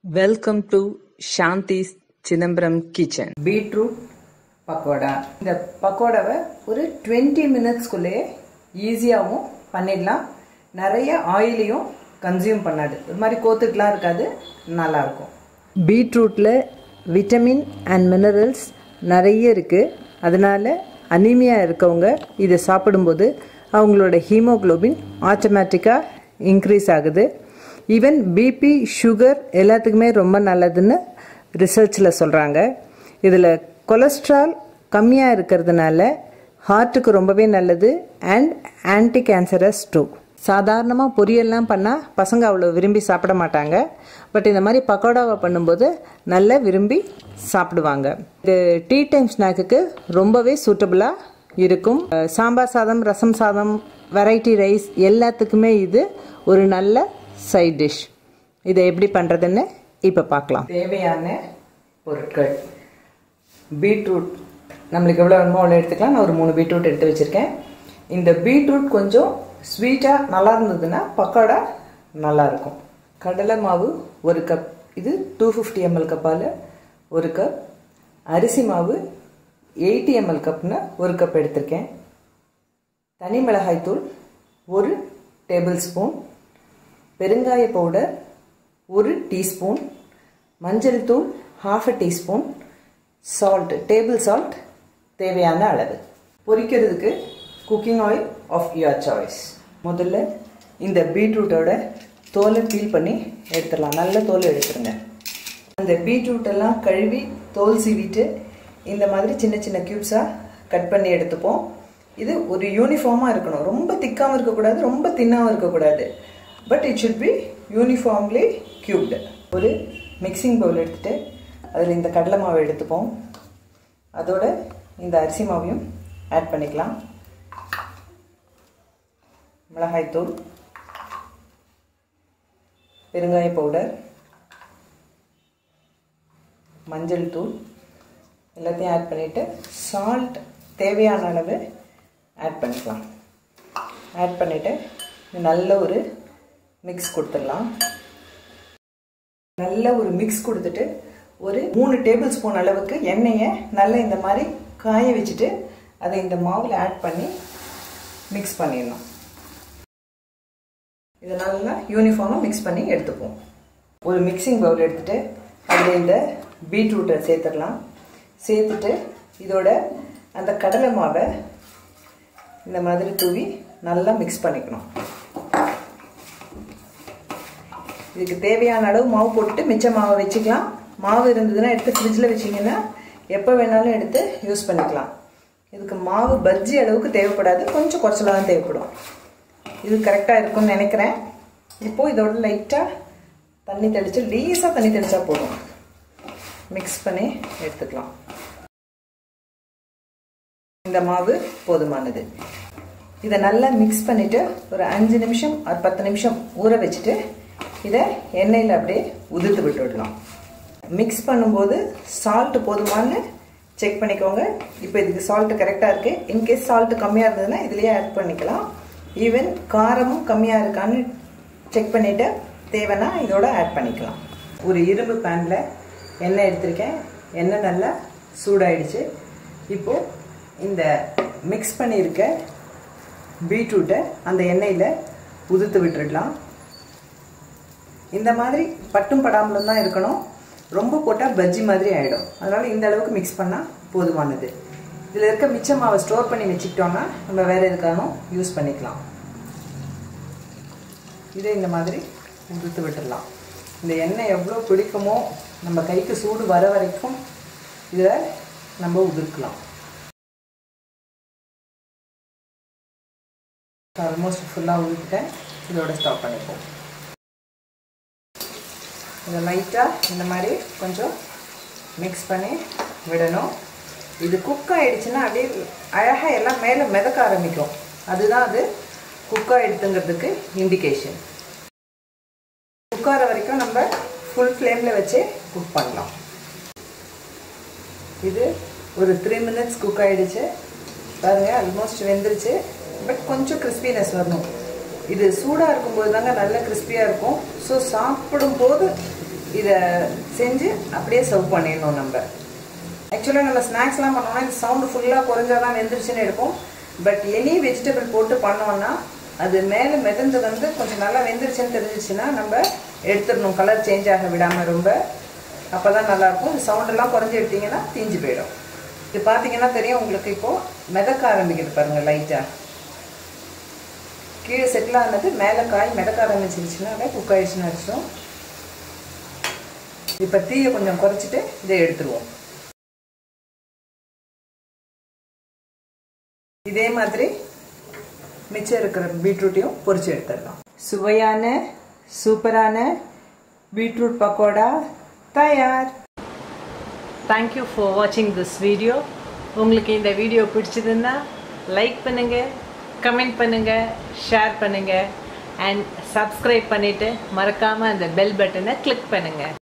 welcome to Shanthi's Chidambaram kitchen beetroot pakoda இந்த பக்கோடாவை ஒரு டுவெண்ட்டி மினிட்ஸ்க்குள்ளேயே ஈஸியாகவும் பண்ணிடலாம் நிறைய ஆயிலையும் கன்சியூம் பண்ணாது ஒரு மாதிரி கோத்துட்டுலாம் இருக்காது நல்லாயிருக்கும் பீட்ரூட்டில் விட்டமின் அண்ட் மினரல்ஸ் நிறைய இருக்குது அதனால் அனீமியா இருக்கவங்க இதை சாப்பிடும்போது அவங்களோட ஹீமோக்ளோபின் ஆட்டோமேட்டிக்காக இன்க்ரீஸ் ஆகுது ஈவன் பிபி சுகர் எல்லாத்துக்குமே ரொம்ப நல்லதுன்னு ரிசர்ச்சில் சொல்கிறாங்க இதில் கொலஸ்ட்ரால் கம்மியாக இருக்கிறதுனால ஹார்ட்டுக்கு ரொம்பவே நல்லது அண்ட் ஆன்டி கேன்சரஸ் டூ சாதாரணமாக பொரியல்லாம் பண்ணால் பசங்க அவ்வளோ விரும்பி சாப்பிட மாட்டாங்க பட் இந்த மாதிரி பக்கோடாவை பண்ணும்போது நல்லா விரும்பி சாப்பிடுவாங்க இது டீ டைம் ஸ்நாக்குக்கு ரொம்பவே சூட்டபுளாக இருக்கும் அஹ் சாம்பார் சாதம் ரசம் சாதம் வெரைட்டி ரைஸ் எல்லாத்துக்குமே இது ஒரு நல்ல சைட் டிஷ் இதை எப்படி பண்ணுறதுன்னு இப்போ பார்க்கலாம் தேவையான பொருட்கள் பீட்ரூட் நம்மளுக்கு எவ்வளோ வேணுமோ அவ்வளோ எடுத்துக்கலாம் நான் ஒரு மூணு பீட்ரூட் எடுத்து வச்சுருக்கேன் இந்த பீட்ரூட் கொஞ்சம் ஸ்வீட்டாக நல்லா இருந்ததுன்னா பக்கோடா நல்லாயிருக்கும் கடலை மாவு ஒரு கப் இது டூ ஃபிஃப்டி எம்எல் கப்பால் ஒரு கப் அரிசி மாவு எயிட்டி எம்எல் கப்னு ஒரு கப் எடுத்திருக்கேன் தனி மிளகாய் தூள் ஒரு டேபிள் ஸ்பூன் பெருங்காய பவுடர் ஒரு டீஸ்பூன் மஞ்சள் தூள் half a teaspoon salt table salt தேவையான அளவு பொரிக்கிறதுக்கு cooking oil of your choice முதல்ல இந்த பீட்ரூட்டோட தோலை பீல் பண்ணி எடுத்துடலாம் நல்ல தோலை எடுத்துருங்க அந்த பீட்ரூட் எல்லாம் கழுவி தோல் சீவிட்டு இந்த மாதிரி சின்ன சின்ன க்யூப்ஸாக கட் பண்ணி எடுத்துப்போம் இது ஒரு யூனிஃபார்மாக இருக்கணும் ரொம்ப திக்காகவும் இருக்கக்கூடாது ரொம்ப தின்னாகவும் இருக்கக்கூடாது but it should be uniformly cubed ஒரு மிக்சிங் பவுல் எடுத்துகிட்டு அதில் இந்த கடலை மாவை எடுத்துப்போம் அதோட இந்த அரிசி மாவையும் ஆட் பண்ணிக்கலாம் மிளகாய்த்தூள் பெருங்காய பவுடர் மஞ்சள் தூள் எல்லாத்தையும் ஆட் பண்ணிவிட்டு சால்ட் தேவையான அளவு ஆட் பண்ணிக்கலாம் ஆட் பண்ணிவிட்டு நல்ல ஒரு மிக்ஸ் கொடுத்துடலாம் நல்ல ஒரு மிக்ஸ் கொடுத்துட்டு ஒரு மூணு டேபிள் ஸ்பூன் அளவுக்கு எண்ணெயை நல்லா இந்த மாதிரி காய வச்சுட்டு அதை இந்த மாவில் ஆட் பண்ணி மிக்ஸ் பண்ணிடலாம் இதை நல்லா யூனிஃபார்மாக மிக்ஸ் பண்ணி எடுத்துப்போம் ஒரு மிக்சிங் பவுல் எடுத்துகிட்டு அதில் இந்த பீட்ரூட்டை சேர்த்துடலாம் சேர்த்துட்டு இதோட அந்த கடலை மாவை இந்த மாதிரி தூவி நல்லா மிக்ஸ் பண்ணிக்கணும் இதுக்கு தேவையான அளவு மாவு போட்டுட்டு மிச்ச மாவை வச்சுக்கலாம் மாவு இருந்ததுன்னா எடுத்து ஃப்ரிட்ஜில் வச்சிங்கன்னா எப்போ வேணாலும் எடுத்து யூஸ் பண்ணிக்கலாம் இதுக்கு மாவு பஜ்ஜி அளவுக்கு தேவைப்படாது கொஞ்சம் குறைச்சலாக தான் தேவைப்படும் இது கரெக்டாக இருக்கும்னு நினைக்கிறேன் இப்போது இதோட லைட்டாக தண்ணி தெளித்து லீஸாக தண்ணி தெளித்தா போதும் மிக்ஸ் பண்ணி எடுத்துக்கலாம் இந்த மாவு போதுமானது இதை நல்லா மிக்ஸ் பண்ணிவிட்டு ஒரு அஞ்சு நிமிஷம் ஒரு பத்து நிமிஷம் ஊற வச்சுட்டு இதை எண்ணெயில் அப்படியே உதிர்த்து விட்டுடலாம் மிக்ஸ் பண்ணும்போது சால்ட்டு போதுமானு செக் பண்ணிக்கோங்க இப்போ இதுக்கு சால்ட்டு கரெக்டாக இருக்குது இன்கேஸ் சால்ட்டு கம்மியாக இருந்ததுன்னா இதுலேயே ஆட் பண்ணிக்கலாம் ஈவன் காரமும் கம்மியாக இருக்கான்னு செக் பண்ணிவிட்டு தேவைன்னா இதோட ஆட் பண்ணிக்கலாம் ஒரு இரும்பு பேனில் எண்ணெய் எடுத்திருக்கேன் எண்ணெய் நல்லா சூடாயிடுச்சு இப்போது இந்த மிக்ஸ் பண்ணியிருக்க பீட்ரூட்டை அந்த எண்ணெயில் உதுத்து விட்டுடலாம் இந்த மாதிரி பட்டும் படாமலும் தான் இருக்கணும் ரொம்ப போட்டால் பஜ்ஜி மாதிரி ஆகிடும் அதனால் இந்த அளவுக்கு மிக்ஸ் பண்ணால் போதுமானது இதில் இருக்க மிச்ச மாவை ஸ்டோர் பண்ணி வச்சுக்கிட்டோம்னா நம்ம வேறு எதுக்காகவும் யூஸ் பண்ணிக்கலாம் இதை இந்த மாதிரி உதுத்து விட்டுடலாம் இந்த எண்ணெய் எவ்வளோ பிடிக்குமோ நம்ம கைக்கு சூடு வர வரைக்கும் இதில் நம்ம உதிர்க்கலாம் ஆல்மோஸ்ட் ஃபுல்லாக உதுத்துட்டேன் இதோட ஸ்டாப் பண்ணிப்போம் இதை லைட்டாக இந்த மாதிரி கொஞ்சம் மிக்ஸ் பண்ணி விடணும் இது குக் ஆகிடுச்சுன்னா அப்படியே அழகாக எல்லாம் மேலே மிதக்க ஆரம்பிக்கும் அதுதான் அது குக் ஆகிடுதுங்கிறதுக்கு இண்டிகேஷன் குக்கார வரைக்கும் நம்ம ஃபுல் ஃப்ளேமில் வச்சு குக் பண்ணலாம் இது ஒரு த்ரீ மினிட்ஸ் குக் ஆகிடுச்சு பாருங்கள் ஆல்மோஸ்ட் வெந்துருச்சு பட் கொஞ்சம் கிறிஸ்பினஸ் வரணும் இது சூடாக இருக்கும்போது தாங்க நல்ல கிறிஸ்பியாக இருக்கும் ஸோ சாப்பிடும்போது இதை செஞ்சு அப்படியே சர்வ் பண்ணிடணும் நம்ம ஆக்சுவலாக நம்ம ஸ்நாக்ஸ்லாம் பண்ணோம்னா இந்த சவுண்டு ஃபுல்லாக குறைஞ்சாதான் வெந்துருச்சுன்னு இருக்கும் பட் எனி வெஜிடபிள் போட்டு பண்ணோம்னா அது மேலே மிதந்து வந்து கொஞ்சம் நல்லா வெந்துருச்சுன்னு தெரிஞ்சிச்சுன்னா நம்ம எடுத்துடணும் கலர் சேஞ்ச் ஆக விடாமல் ரொம்ப அப்போ தான் நல்லாயிருக்கும் இந்த சவுண்டெல்லாம் குறைஞ்சி எடுத்தீங்கன்னா தீஞ்சு போயிடும் இது பார்த்தீங்கன்னா தெரியும் உங்களுக்கு இப்போது மிதக்க ஆரம்பிக்குது பாருங்கள் லைட்டாக கீழே செட்டில் ஆனது மேலே காய் மிதக்க ஆரம்பிச்சிருச்சுன்னா குக் ஆயிடுச்சுன்னு அர்த்தம் இப்போ தீயை கொஞ்சம் குறைச்சிட்டு இதை எடுத்துருவோம் இதே மாதிரி மிச்சம் இருக்கிற பீட்ரூட்டையும் பொரிச்சு எடுத்துடலாம் சுவையான சூப்பரான பீட்ரூட் பக்கோடா தயார் தேங்க்யூ ஃபார் வாட்சிங் திஸ் வீடியோ உங்களுக்கு இந்த வீடியோ பிடிச்சதுன்னா லைக் பண்ணுங்கள் கமெண்ட் பண்ணுங்கள் ஷேர் பண்ணுங்கள் அண்ட் சப்ஸ்கிரைப் பண்ணிவிட்டு மறக்காமல் அந்த பெல் பட்டனை கிளிக் பண்ணுங்கள்